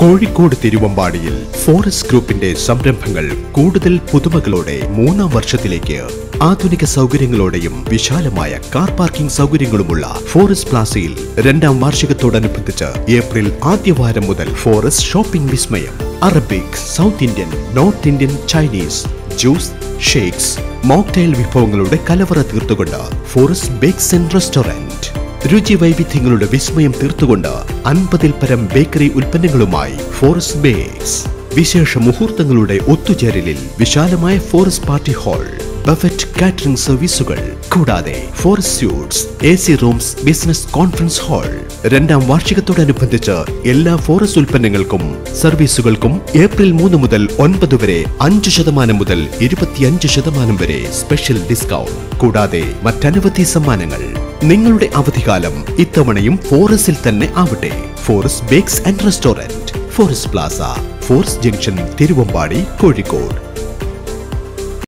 Kozhikode തിരുവമ്പാടിയിൽ forest ഗ്രൂപ്പിന്റെ സംരംഭങ്ങൾ കൂടുതൽ പുതുമകളോടെ മൂന്നാം വർഷത്തിലേക്ക് ആധുനിക സൗകര്യങ്ങളോടെയും വിശാലമായ കാർ പാർക്കിംഗ് സൗകര്യങ്ങളുമുള്ള ഫോറസ്റ്റ് പ്ലാസയിൽ രണ്ടാം വാർഷികത്തോടനുബന്ധിച്ച് ഏപ്രിൽ ആദ്യവാരം മുതൽ ഫോറസ്റ്റ് ഷോപ്പിംഗ് വിസ്മയം Arabic south Indian north Indian Chinese juice shakes mocktail വിഭവങ്ങളുടെ കലവറ തീർത്തുകൊണ്ട് ഫോറസ്റ്റ് ബേക്സ് ആൻഡ് റെസ്റ്റോറന്റ് രുചി വൈവിധ്യങ്ങളുടെ വിസ്മയം തീർത്തുകൊണ്ട് അൻപതിൽ പരം ബേക്കറി ഉൽപ്പന്നങ്ങളുമായി ഫോറസ്റ്റ് ബേക്സ് വിശേഷ മുഹൂർത്തങ്ങളുടെ ഒത്തുചേരലിൽ വിശാലമായ forest party hall buffet catering സർവീസുകൾ കൂടാതെ forest suites A C rooms business conference hall രണ്ടാം വാർഷികത്തോടനുബന്ധിച്ച് എല്ലാ ഫോറസ്റ്റ് ഉൽപ്പന്നങ്ങൾക്കും സർവീസുകൾക്കും ഏപ്രിൽ മൂന്ന് മുതൽ ഒൻപത് വരെ അഞ്ച് ശതമാനം മുതൽ ഇരുപത്തിയഞ്ച് ശതമാനം വരെ സ്പെഷ്യൽ ഡിസ്കൗണ്ട് കൂടാതെ മറ്റനവധി സമ്മാനങ്ങൾ നിങ്ങളുടെ അവധിക്കാലം ഇത്തവണയും ഫോറസ്റ്റിൽ തന്നെ ആവട്ടെ forest bakes and restaurant forest plaza forest junction Thiruvambadi Kozhikode